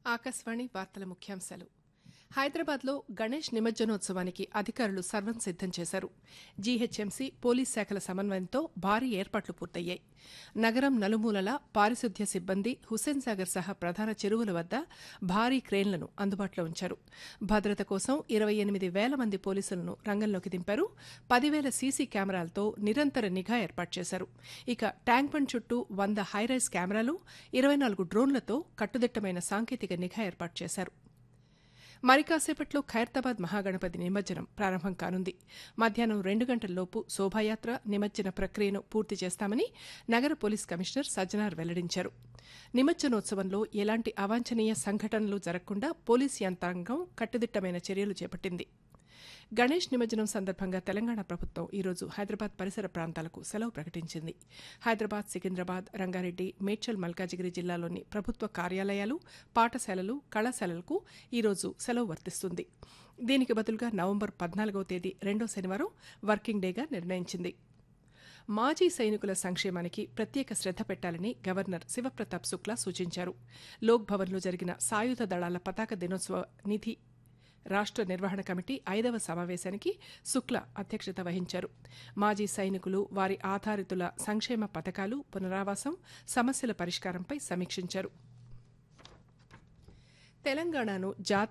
ఆకాశవాణి వార్తల ముఖ్యాంశాలు హైదరాబాద్లో గణేష్ నిమజ్జనోత్సవానికి అధికారులు సర్వం సిద్దం చేశారు జీహెచ్ఎంసీ పోలీస్ శాఖల సమన్వయంతో భారీ ఏర్పాట్లు పూర్తయ్యాయి నగరం నలుమూలలా పారిశుద్ధ్య సిబ్బంది హుస్సేన్ సాగర్ సహా ప్రధాన చెరువుల వద్ద భారీ క్రేన్లను అందుబాటులో ఉంచారు భద్రత కోసం ఇరవై ఎనిమిది వేల మంది పోలీసులను రంగంలోకి దింపారు పదివేల సీసీ కెమెరాలతో నిరంతర నిఘా ఏర్పాటు చేశారు ఇక ట్యాంక్ బండ్ చుట్టూ వంద హైరైజ్ కెమెరాలు ఇరవై నాలుగు డ్రోన్లతో కట్టుదిట్టమైన సాంకేతిక నిఘా ఏర్పాటు చేశారు మరి కాసేపట్లో ఖైరతాబాద్ మహాగణపతి నిమజ్జనం ప్రారంభం కానుంది మధ్యాహ్నం రెండు గంటల్లోపు శోభాయాత్ర నిమజ్జన ప్రక్రియను పూర్తి చేస్తామని నగర పోలీస్ కమిషనర్ సజ్జనార్ వెల్లడించారు నిమజ్జనోత్సవంలో ఎలాంటి అవాంఛనీయ సంఘటనలు జరగకుండా పోలీస్ యంత్రాంగం కట్టుదిట్టమైన చర్యలు చేపట్టింది గణేష్ నిమజ్జనం సందర్భంగా తెలంగాణ ప్రభుత్వం ఈరోజు హైదరాబాద్ పరిసర ప్రాంతాలకు సెలవు ప్రకటించింది హైదరాబాద్ సికింద్రాబాద్ రంగారెడ్డి మేడ్చల్ మల్కాజిగిరి జిల్లాలోని ప్రభుత్వ కార్యాలయాలు పాఠశాలలు కళాశాలలకు ఈరోజు సెలవు వర్తిస్తుంది దీనికి బదులుగా నవంబర్ పద్నాలుగవ తేదీ రెండో శనివారం వర్కింగ్ డేగా నిర్ణయించింది మాజీ సైనికుల సంక్షేమానికి ప్రత్యేక శ్రద్ధ పెట్టాలని గవర్నర్ శివప్రతాప్ శుక్లా సూచించారు లోక్ భవన్లో జరిగిన సాయుధ దళాల పతాక దినోత్సవ నిధి రాష్ట్ర నిర్వహణ కమిటీ ఐదవ సమావేశానికి శుక్ల అధ్యక్షత వహించారు మాజీ సైనికులు వారి ఆధారితుల సంక్షేమ పథకాలు పునరావాసం సమస్యల పరిష్కారంపై సమీక్షించారు తెలంగాణను జాతీయ